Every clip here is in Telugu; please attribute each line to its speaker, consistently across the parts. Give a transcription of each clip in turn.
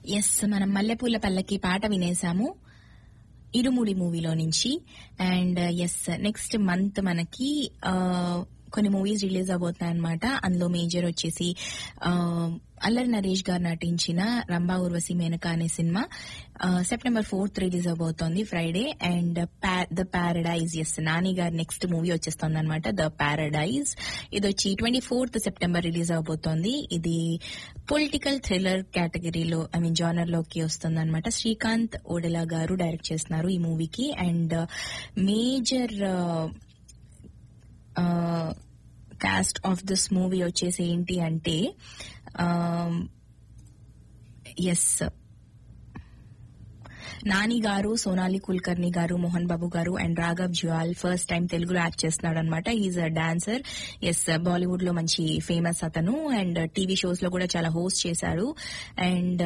Speaker 1: ఎస్ మనం మల్లెపూల పల్లకి పాట వినేసాము ఇరుముడి మూవీలో నుంచి అండ్ ఎస్ నెక్స్ట్ మంత్ మనకి ఆ, కొన్ని మూవీస్ రిలీజ్ అవబోతున్నాయి అనమాట అందులో మేజర్ వచ్చేసి ఆ, అల్లరి నరేష్ గారు నటించిన రంభా ఉర్వశి మేనక అనే సినిమా ఆ, సెప్టెంబర్ ఫోర్త్ రిలీజ్ అవబోతోంది Friday and The Paradise as Nani గారి నెక్స్ట్ మూవీ వచ్చేస్తుంది అనమాట ద పారడైజ్ ఇది వచ్చి ట్వంటీ ఫోర్త్ సెప్టెంబర్ రిలీజ్ అవబోతోంది ఇది పొలిటికల్ థ్రిల్లర్ కేటగిరీలో ఐ మీన్ జానర్ లోకి వస్తుంది అనమాట శ్రీకాంత్ ఓడెలా గారు డైరెక్ట్ చేస్తున్నారు ఈ మూవీకి and major cast of this movie వచ్చేసి ఏంటి అంటే ఎస్ నాని గారు సోనాలి కుల్కర్ని గారు మోహన్ బాబు గారు and Raghav Juyal first time తెలుగులో యాక్ట్ చేస్తున్నాడు అనమాట is a dancer as Bollywood లో మంచి ఫేమస్ అతను అండ్ టీవీ షోస్ లో కూడా చాలా హోస్ట్ చేశారు అండ్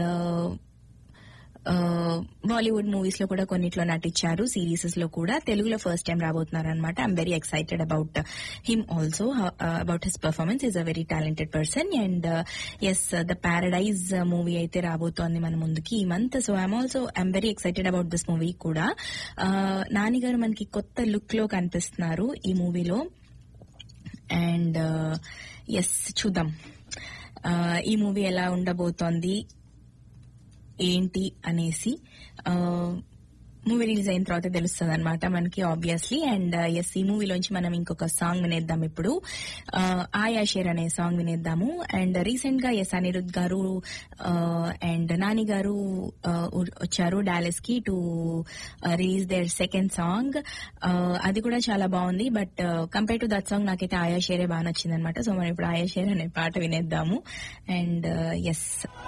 Speaker 1: బాలీవుడ్ మూవీస్ లో కూడా కొన్నిట్లో నటించారు సిరీసెస్ లో కూడా తెలుగులో ఫస్ట్ టైం రాబోతున్నారు అనమాట I'm very excited about him also about his performance is a very talented person and as The Paradise movie అయితే రాబోతోంది మన ముందుకి ఈ month so I'm also I'm very excited about this movie కూడా నాని గారు మనకి కొత్త లుక్ లో కనిపిస్తున్నారు ఈ మూవీలో అండ్ ఎస్ చూద్దాం Uh, ఈ మూవీ ఎలా ఉండబోతోంది ఏంటి అనేసి మూవీ రిలీజ్ అయిన తర్వాత తెలుస్తుంది అనమాట మనకి ఆబ్వియస్లీ అండ్ ఎస్ ఈ మూవీలోంచి మనం ఇంకొక సాంగ్ వినేద్దాం ఇప్పుడు ఆయా షేర్ అనే సాంగ్ వినేద్దాము అండ్ రీసెంట్ గా ఎస్ అనిరుద్ గారు అండ్ నాని గారు uh, వచ్చారు డాలెస్ కి to release their second song అది కూడా చాలా బాగుంది but compare to that song నాకైతే ఆయా షేరే బాగా నచ్చింది అనమాట సో మనం ఇప్పుడు ఆయా షేర్ అనే పాట వినేద్దాము అండ్ ఎస్